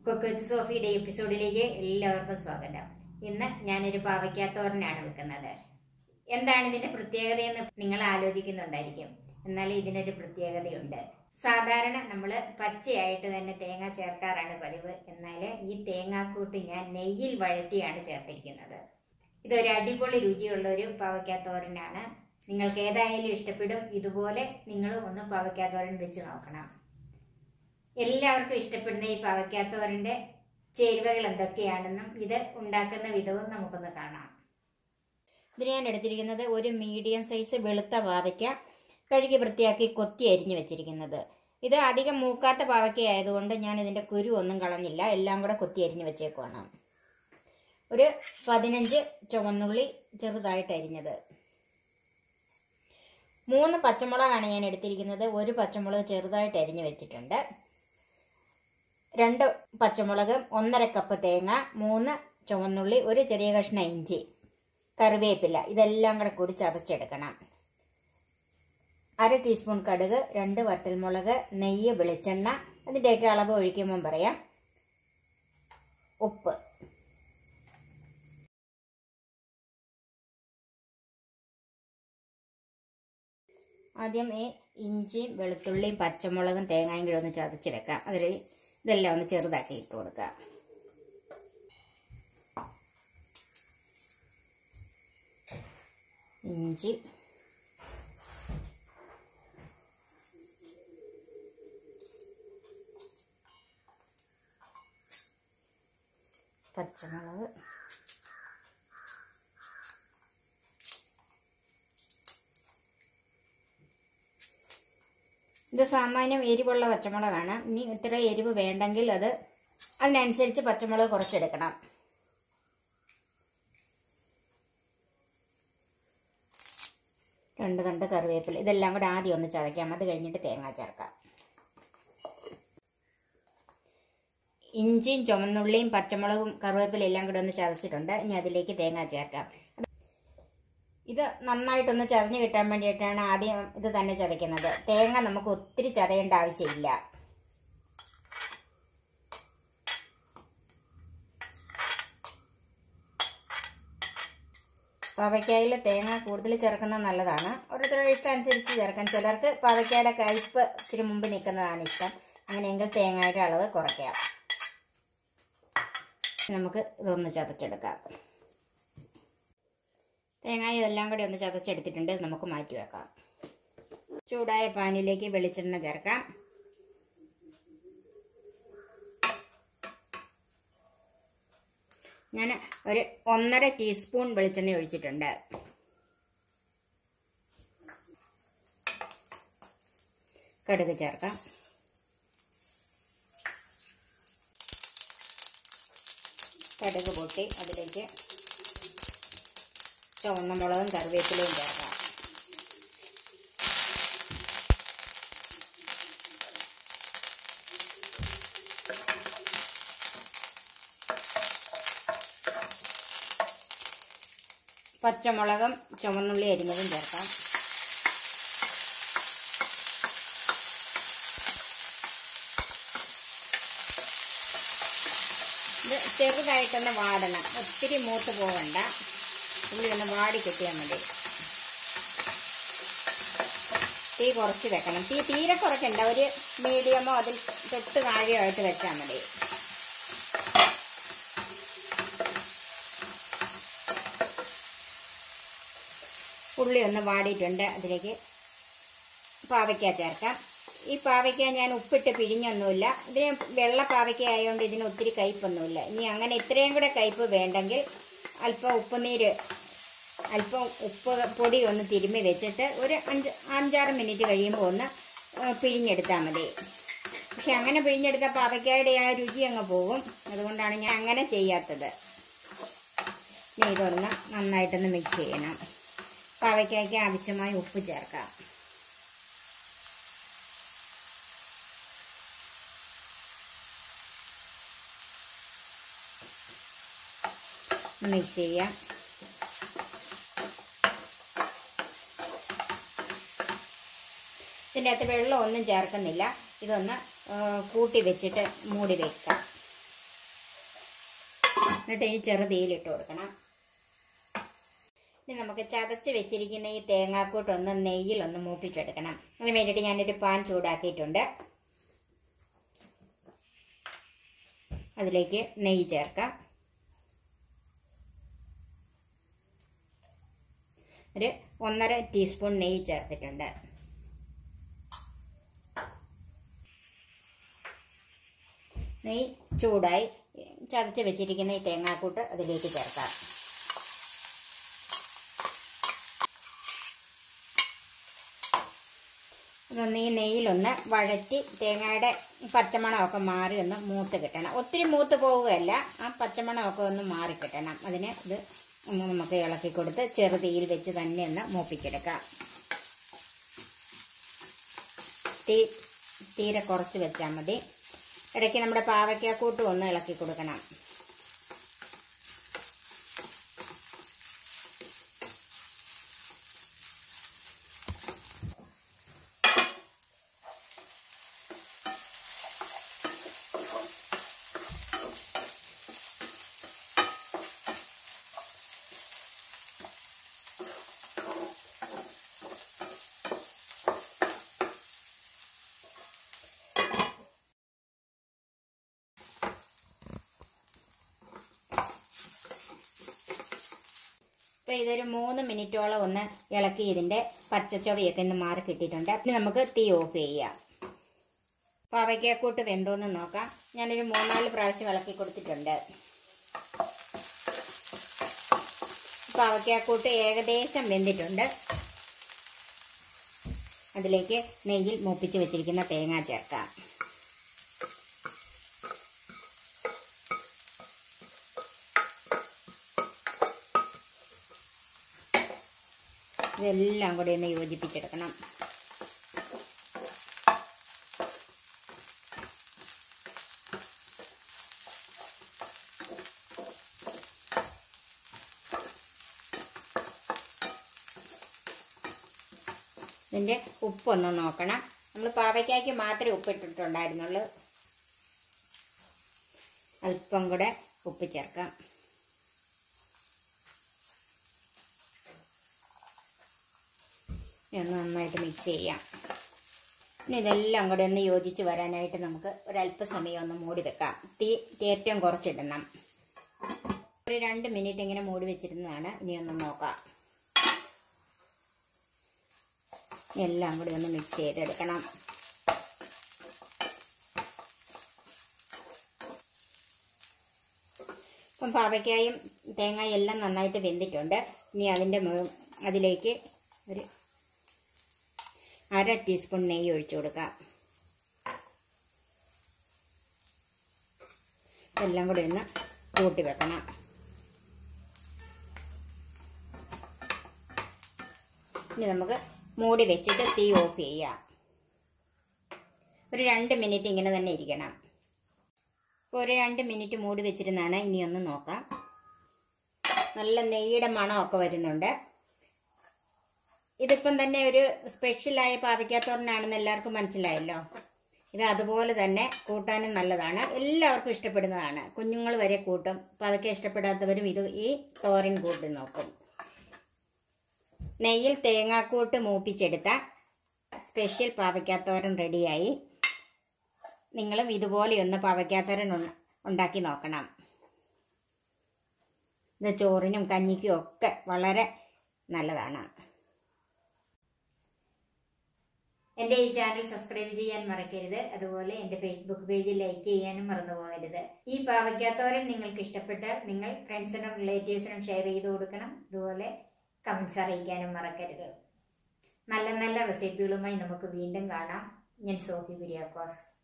കൊക്കത്ത് സോഫിയുടെ എപ്പിസോഡിലേക്ക് എല്ലാവർക്കും സ്വാഗതം ഇന്ന് ഞാനൊരു പാവയ്ക്കാത്തോരനാണ് വെക്കുന്നത് എന്താണ് ഇതിന്റെ പ്രത്യേകതയെന്ന് നിങ്ങൾ ആലോചിക്കുന്നുണ്ടായിരിക്കും എന്നാൽ ഇതിനൊരു പ്രത്യേകതയുണ്ട് സാധാരണ നമ്മൾ പച്ചയായിട്ട് തന്നെ തേങ്ങ ചേർക്കാറാണ് പതിവ് എന്നാൽ ഈ തേങ്ങാക്കൂട്ട് ഞാൻ നെയ്യിൽ വഴറ്റിയാണ് ചേർത്തിരിക്കുന്നത് ഇതൊരു അടിപൊളി രുചിയുള്ള ഒരു പാവയ്ക്കാത്തോരനാണ് നിങ്ങൾക്ക് ഏതായാലും ഇഷ്ടപ്പെടും ഇതുപോലെ നിങ്ങൾ ഒന്ന് പാവയ്ക്കാത്തോരൻ വെച്ച് നോക്കണം എല്ലാവർക്കും ഇഷ്ടപ്പെടുന്ന ഈ പാവയ്ക്കാത്തോരൻ്റെ ചേരുവകൾ എന്തൊക്കെയാണെന്നും ഇത് ഉണ്ടാക്കുന്ന വിധവും നമുക്കൊന്ന് കാണാം ഇതിന് ഞാൻ എടുത്തിരിക്കുന്നത് ഒരു മീഡിയം സൈസ് വെളുത്ത പാവയ്ക്ക കഴുകി വൃത്തിയാക്കി കൊത്തി അരിഞ്ഞു വെച്ചിരിക്കുന്നത് ഇത് അധികം മൂക്കാത്ത പാവയ്ക്ക ആയതുകൊണ്ട് ഞാൻ ഇതിന്റെ കുരു ഒന്നും കളഞ്ഞില്ല എല്ലാം കൂടെ കൊത്തി അരിഞ്ഞു വെച്ചേക്കുവാണ് ഒരു പതിനഞ്ച് ചുവന്നുള്ളി ചെറുതായിട്ട് അരിഞ്ഞത് മൂന്ന് പച്ചമുളകാണ് ഞാൻ എടുത്തിരിക്കുന്നത് ഒരു പച്ചമുളക് ചെറുതായിട്ട് അരിഞ്ഞു വെച്ചിട്ടുണ്ട് രണ്ട് പച്ചമുളക് ഒന്നര കപ്പ് തേങ്ങ മൂന്ന് ചുവന്നുള്ളി ഒരു ചെറിയ കഷ്ണം ഇഞ്ചി കറിവേപ്പില ഇതെല്ലാം കൂടെ കൂടി ചതച്ചെടുക്കണം അര ടീസ്പൂൺ കടുക് രണ്ട് വറ്റൽമുളക് നെയ്യ് വെളിച്ചെണ്ണ അതിൻ്റെയൊക്കെ അളവ് ഒഴിക്കുമ്പം പറയാം ഉപ്പ് ആദ്യം ഈ ഇഞ്ചിയും വെളുത്തുള്ളിയും പച്ചമുളകും തേങ്ങയും കൂടെ ഒന്ന് ചതച്ച് വെക്കാം അതിൽ ഇതെല്ലാം ഒന്ന് ചെറുതാക്കി ഇട്ട് കൊടുക്കാം ഇഞ്ചി പച്ചമുളക് ഇത് സാമാന്യം എരിവുള്ള പച്ചമുളകാണ് ഇനി ഇത്ര എരിവ് വേണ്ടെങ്കിൽ അത് അതിനനുസരിച്ച് പച്ചമുളക് കുറച്ചെടുക്കണം രണ്ട് തണ്ട് കറിവേപ്പില ഇതെല്ലാം കൂടെ ആദ്യം ഒന്ന് ചതയ്ക്കാം അത് കഴിഞ്ഞിട്ട് തേങ്ങ ചേർക്കാം ഇഞ്ചിയും ചുമന്നുള്ളിയും പച്ചമുളകും കറിവേപ്പില എല്ലാം കൂടെ ഒന്ന് ചതച്ചിട്ടുണ്ട് ഇനി അതിലേക്ക് തേങ്ങ ചേർക്കാം ഇത് നന്നായിട്ടൊന്ന് ചതഞ്ഞ് കിട്ടാൻ വേണ്ടിയിട്ടാണ് ആദ്യം ഇത് തന്നെ ചതയ്ക്കുന്നത് തേങ്ങ നമുക്ക് ഒത്തിരി ചതയേണ്ട ആവശ്യമില്ല പാവയ്ക്കായിൽ തേങ്ങ കൂടുതൽ ചേർക്കുന്നത് നല്ലതാണ് ഓരോരുത്തരുടെ ഇഷ്ടം അനുസരിച്ച് ചേർക്കാം ചിലർക്ക് പാവയ്ക്കായുടെ കയ്പ്പ് ഇച്ചിരി മുമ്പ് നിൽക്കുന്നതാണ് ഇഷ്ടം അങ്ങനെയെങ്കിൽ തേങ്ങയുടെ അളവ് കുറയ്ക്കാം നമുക്ക് ഇതൊന്ന് ചതച്ചെടുക്കാം തേങ്ങ ഇതെല്ലാം കൂടി ഒന്ന് ചതച്ചെടുത്തിട്ടുണ്ട് ഇത് നമുക്ക് മാറ്റി വെക്കാം ചൂടായ പാനിലേക്ക് വെളിച്ചെണ്ണ ചേർക്കാം ഞാൻ ഒരു ഒന്നര ടീസ്പൂൺ വെളിച്ചെണ്ണ ഒഴിച്ചിട്ടുണ്ട് കടുക് ചേർക്കാം കടുക് പൊട്ടി അതിലേക്ക് ചുവന്ന മുളകും കറിവേപ്പിലയും ചേർക്കാം പച്ചമുളകും ചുവന്നുള്ളി അരിഞ്ഞതും ചേർക്കാം ഇത് ചെറുതായിട്ടൊന്ന് വാടണം ഒത്തിരി മൂത്ത് പോകണ്ട ഉള്ളി ഒന്ന് വാടി കിട്ടിയാൽ മതി തീ കുറച്ച് വെക്കണം തീ തീരെ കുറയ്ക്കണ്ട ഒരു മീഡിയമോ അതിൽ തൊട്ട് താഴെയോ ആയിട്ട് വെച്ചാൽ മതി ഉള്ളി ഒന്ന് വാടിയിട്ടുണ്ട് അതിലേക്ക് പാവയ്ക്ക ചേർക്കാം ഈ പാവയ്ക്ക ഞാൻ ഉപ്പിട്ട് പിഴിഞ്ഞൊന്നുമില്ല ഇതിന് വെള്ള പാവയ്ക്ക ആയതുകൊണ്ട് ഇതിന് ഒത്തിരി കയ്പൊന്നുമില്ല ഇനി അങ്ങനെ ഇത്രയും കൂടെ കയ്പ് വേണ്ടെങ്കിൽ അല്പം ഉപ്പുനീര് അല്പം ഉപ്പ് പൊടി ഒന്ന് തിരുമ്മി വെച്ചിട്ട് ഒരു അഞ്ച് അഞ്ചാറ് മിനിറ്റ് കഴിയുമ്പോൾ ഒന്ന് പിഴിഞ്ഞെടുത്താൽ മതി പക്ഷെ അങ്ങനെ പിഴിഞ്ഞെടുത്ത പാവയ്ക്കായുടെ ആ രുചി അങ്ങ് പോകും അതുകൊണ്ടാണ് ഞാൻ അങ്ങനെ ചെയ്യാത്തത് ഇനി ഇതൊന്ന് നന്നായിട്ടൊന്ന് മിക്സ് ചെയ്യണം പാവയ്ക്കായ്ക്ക് ആവശ്യമായ ഉപ്പ് ചേർക്കാം മിക്സ് ചെയ്യാം ഇതിൻ്റെ അകത്ത് വെള്ളം ഒന്നും ചേർക്കുന്നില്ല ഇതൊന്ന് ആ, കൂട്ടി വെച്ചിട്ട് മൂടി വെക്കാം എന്നിട്ട് ഇനി ചെറുതീയിലിട്ട് കൊടുക്കണം ഇനി നമുക്ക് ചതച്ച് വെച്ചിരിക്കുന്ന ഈ തേങ്ങാക്കൂട്ടൊന്ന് നെയ്യിലൊന്ന് മൂപ്പിച്ചെടുക്കണം അതിന് വേണ്ടിയിട്ട് ഞാനൊരു പാൻ ചൂടാക്കിയിട്ടുണ്ട് അതിലേക്ക് നെയ്യ് ചേർക്കാം ഒരു ഒന്നര ടീസ്പൂൺ നെയ്യ് ചേർത്തിട്ടുണ്ട് നെയ്യ് ചൂടായി ചതച്ച് വെച്ചിരിക്കുന്ന ഈ തേങ്ങാക്കൂട്ട് അതിലേക്ക് ചേർക്കാം അതൊന്ന് ഈ നെയ്യിലൊന്ന് വഴറ്റി തേങ്ങയുടെ പച്ചമണമൊക്കെ മാറി ഒന്ന് മൂത്ത് കിട്ടണം ഒത്തിരി മൂത്ത് പോവുകയല്ല ആ പച്ചമണമൊക്കെ ഒന്ന് മാറി കിട്ടണം അതിന് ഇത് ഒന്ന് നമുക്ക് ഇളക്കി കൊടുത്ത് ചെറുതീയിൽ വെച്ച് തന്നെ ഒന്ന് മൂപ്പിച്ചെടുക്കാം തീ തീരെ കുറച്ച് വെച്ചാൽ മതി ഇടയ്ക്ക് നമ്മുടെ പാവയ്ക്കാക്കൂട്ടും ഒന്ന് ഇളക്കി കൊടുക്കണം ഇപ്പൊ ഇതൊരു മൂന്ന് മിനിറ്റോളം ഒന്ന് ഇളക്കി ഇതിന്റെ പച്ചച്ചൊവയൊക്കെ ഒന്ന് മാറി കിട്ടിയിട്ടുണ്ട് ഇനി നമുക്ക് തീ ഓഫ് ചെയ്യാം പാവയ്ക്കാക്കൂട്ട് വെന്തോന്ന് നോക്കാം ഞാനൊരു മൂന്നാല് പ്രാവശ്യം ഇളക്കി കൊടുത്തിട്ടുണ്ട് പാവയ്ക്കാക്കൂട്ട് ഏകദേശം വെന്തിട്ടുണ്ട് അതിലേക്ക് നെയ്യിൽ മൂപ്പിച്ച് വെച്ചിരിക്കുന്ന തേങ്ങ ചേർക്കാം ഇതെല്ലാം കൂടി ഒന്ന് യോജിപ്പിച്ചെടുക്കണം ഇതിൻ്റെ ഉപ്പൊന്ന് നോക്കണം നമ്മൾ പാവയ്ക്കായ്ക്ക് മാത്രമേ ഉപ്പിട്ടിട്ടുണ്ടായിരുന്നുള്ളൂ അല്പം കൂടെ ഉപ്പ് ചേർക്കാം ഇനി ഒന്ന് നന്നായിട്ട് മിക്സ് ചെയ്യാം ഇനി ഇതെല്ലാം കൂടെ ഒന്ന് യോജിച്ച് വരാനായിട്ട് നമുക്ക് ഒരല്പസമയം ഒന്ന് മൂടി വെക്കാം തീ ഏറ്റവും കുറച്ചിടണം ഒരു രണ്ട് മിനിറ്റ് ഇങ്ങനെ മൂടി വെച്ചിരുന്നതാണ് ഇനി ഒന്ന് നോക്കാം ഇനി എല്ലാം കൂടി ഒന്ന് മിക്സ് ചെയ്തെടുക്കണം ഇപ്പം പാവയ്ക്കായും തേങ്ങായും എല്ലാം നന്നായിട്ട് വെന്തിട്ടുണ്ട് ഇനി അതിൻ്റെ മു- അതിലേക്ക് ഒരു അര ടീസ്പൂൺ നെയ്യ് ഒഴിച്ചു കൊടുക്കാം എല്ലാം കൂടി ഒന്ന് കൂട്ടി വെക്കണം ഇനി നമുക്ക് മൂടി വെച്ചിട്ട് തീ ഓഫ് ചെയ്യാം ഒരു രണ്ട് മിനിറ്റ് ഇങ്ങനെ തന്നെ ഇരിക്കണം ഇപ്പോൾ ഒരു രണ്ട് മിനിറ്റ് മൂടി വെച്ചിരുന്നാണ് ഇനി ഒന്ന് നോക്കാം നല്ല നെയ്യുടെ മണമൊക്കെ വരുന്നുണ്ട് ഇതിപ്പം തന്നെ ഒരു സ്പെഷ്യലായ പാവയ്ക്കാത്തോരനാണെന്ന് എല്ലാവർക്കും മനസ്സിലായല്ലോ ഇത് അതുപോലെ തന്നെ കൂട്ടാനും നല്ലതാണ് എല്ലാവർക്കും ഇഷ്ടപ്പെടുന്നതാണ് കുഞ്ഞുങ്ങൾ വരെ കൂട്ടും പാവയ്ക്ക ഇഷ്ടപ്പെടാത്തവരും ഇത് ഈ തോരൻ കൂട്ടി നോക്കും നെയ്യിൽ തേങ്ങാക്കൂട്ട് മൂപ്പിച്ചെടുത്ത സ്പെഷ്യൽ പാവയ്ക്കാത്തോരൻ റെഡിയായി നിങ്ങളും ഇതുപോലെയൊന്ന് പാവയ്ക്കാത്തോരൻ ഉണ്ട- ഉണ്ടാക്കി നോക്കണം ഇത് ചോറിനും കഞ്ഞിക്കും ഒക്കെ വളരെ നല്ലതാണ് എൻ്റെ ഈ ചാനൽ സബ്സ്ക്രൈബ് ചെയ്യാൻ മറക്കരുത് അതുപോലെ എൻ്റെ ഫേസ്ബുക്ക് പേജിൽ ലൈക്ക് ചെയ്യാനും മറന്നു പോകരുത് ഈ പാവയ്ക്കാത്തോരൻ നിങ്ങൾക്ക് ഇഷ്ടപ്പെട്ടാൽ നിങ്ങൾ ഫ്രണ്ട്സിനും റിലേറ്റീവ്സിനും ഷെയർ ചെയ്ത് കൊടുക്കണം അതുപോലെ കമൻസ് അറിയിക്കാനും മറക്കരുത് നല്ല നല്ല റെസിപ്പികളുമായി നമുക്ക് വീണ്ടും കാണാം ഞാൻ സോഫി കുര്യാക്കോസ്